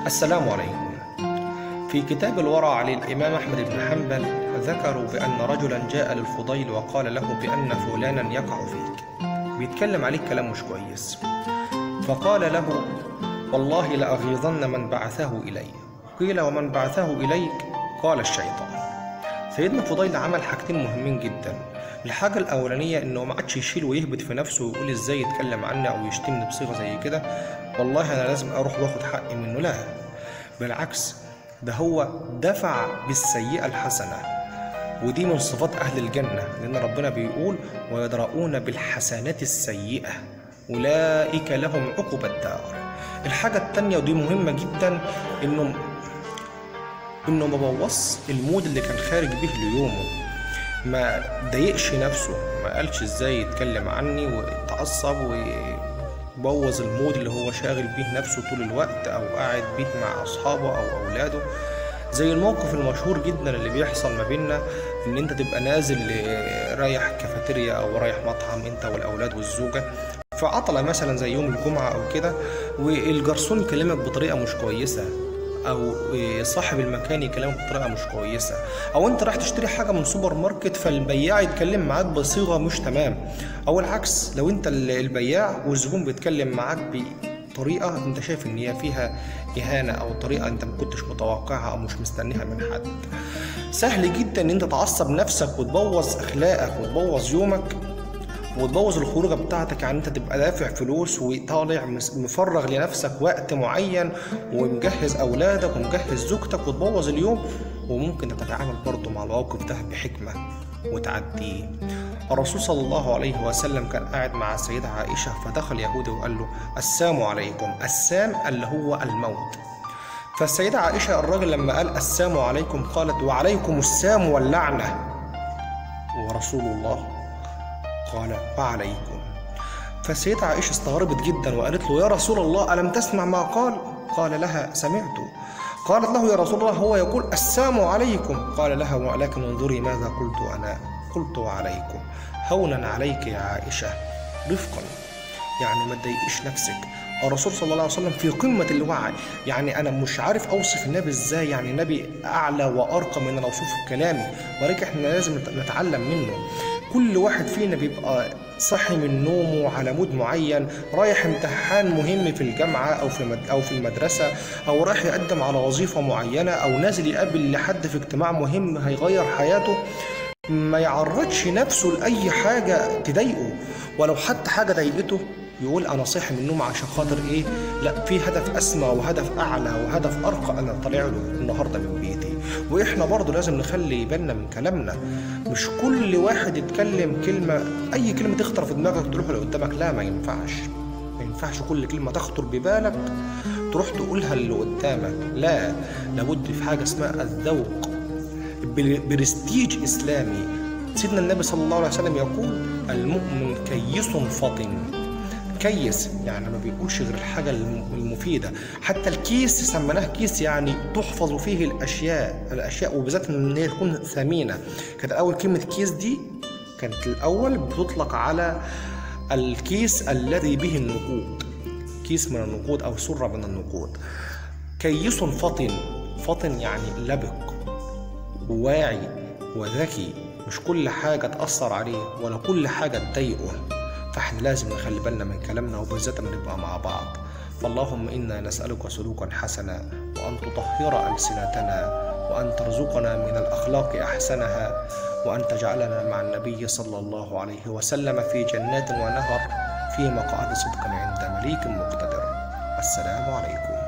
السلام عليكم في كتاب الورع للإمام أحمد بن حنبل ذكروا بأن رجلا جاء للفضيل وقال له بأن فلانا يقع فيك بيتكلم عليك كلام مش كويس فقال له والله لأغيظن من بعثه إلي قيل ومن بعثه إليك قال الشيطان سيدنا فضيل عمل حاجتين مهمين جدا الحاجة الأولانية إنه ما عادش يشيل ويهبط في نفسه ويقول إزاي يتكلم عني أو يشتمني بصيغة زي كده والله أنا لازم أروح وآخد حقي منه لا بالعكس ده هو دفع بالسيئة الحسنة ودي من صفات أهل الجنة لأن ربنا بيقول ويدرؤون بالحسنات السيئة أولئك لهم عقبى الدار الحاجة التانية ودي مهمة جدا إنه إنه ما بوظ المود اللي كان خارج به ليومه ما ضايقش نفسه ما قالش ازاي يتكلم عني واتعصب وبوظ المود اللي هو شاغل بيه نفسه طول الوقت او قاعد بيه مع اصحابه او اولاده زي الموقف المشهور جدا اللي بيحصل ما بيننا ان انت تبقى نازل رايح كافيتيريا او رايح مطعم انت والاولاد والزوجه فعطلة مثلا زي يوم الجمعة أو كده والجرسون يكلمك بطريقة مش كويسة او صاحب المكان يكلمك بطريقه مش كويسه او انت رايح تشتري حاجه من سوبر ماركت فالبياع يتكلم معاك بصيغه مش تمام او العكس لو انت البياع والزبون بيتكلم معاك بطريقه انت شايف ان هي فيها اهانه او طريقه انت ما كنتش متوقعها او مش مستنيها من حد سهل جدا ان انت تعصب نفسك وتبوظ اخلاقك وتبوظ يومك وتبوظ الخروجه بتاعتك يعني انت تبقى دافع فلوس وطالع مفرغ لنفسك وقت معين ومجهز اولادك ومجهز زوجتك وتبوظ اليوم وممكن تتعامل برضه مع الموقف ده بحكمه وتعديه الرسول صلى الله عليه وسلم كان قاعد مع السيدة عائشة فدخل يهودي وقال له السام عليكم السام اللي هو الموت فالسيدة عائشة الراجل لما قال السام عليكم قالت وعليكم السام واللعنة ورسول الله قال وعليكم فالسيدة عائشة استغربت جدا وقالت له يا رسول الله ألم تسمع ما قال قال لها سمعت قالت له يا رسول الله هو يقول السلام عليكم قال لها ولكن انظري ماذا قلت أنا قلت عليكم هونا عليك يا عائشة رفقا يعني ما تضايقيش نفسك الرسول صلى الله عليه وسلم في قمة الوعي يعني أنا مش عارف أوصف النبي إزاي يعني النبي أعلى وأرقى من أن أوصفه بكلامي ولكن إحنا لازم نتعلم منه كل واحد فينا بيبقى صحي من نومه على مود معين رايح امتحان مهم في الجامعة أو في أو في المدرسة أو رايح يقدم على وظيفة معينة أو نازل يقابل لحد في اجتماع مهم هيغير حياته ما يعرضش نفسه لأي حاجة تضايقه ولو حتى حاجة ضايقته يقول انا صاحي من النوم عشان خاطر ايه لا في هدف اسمى وهدف اعلى وهدف ارقى انا طالع له النهارده من بيتي واحنا برضه لازم نخلي بالنا من كلامنا مش كل واحد يتكلم كلمه اي كلمه تخطر في دماغك تروح اللي قدامك لا ما ينفعش ما ينفعش كل كلمه تخطر ببالك تروح تقولها اللي قدامك لا لابد في حاجه اسمها الذوق برستيج اسلامي سيدنا النبي صلى الله عليه وسلم يقول المؤمن كيس فطن كيس يعني ما بيقولش غير الحاجة المفيدة حتى الكيس سميناه كيس يعني تحفظ فيه الأشياء الأشياء وبالذات إن هي تكون ثمينة كانت أول كلمة كيس دي كانت الأول بتطلق على الكيس الذي به النقود كيس من النقود أو سرة من النقود كيس فطن فطن يعني لبق واعي وذكي مش كل حاجة تأثر عليه ولا كل حاجة تضايقه فاحنا لازم نخلي بالنا من كلامنا وبالذات لما نبقى مع بعض فاللهم انا نسالك سلوكا حسنا وان تطهر السنتنا وان ترزقنا من الاخلاق احسنها وان تجعلنا مع النبي صلى الله عليه وسلم في جنات ونهر في مقعد صدق عند مليك مقتدر السلام عليكم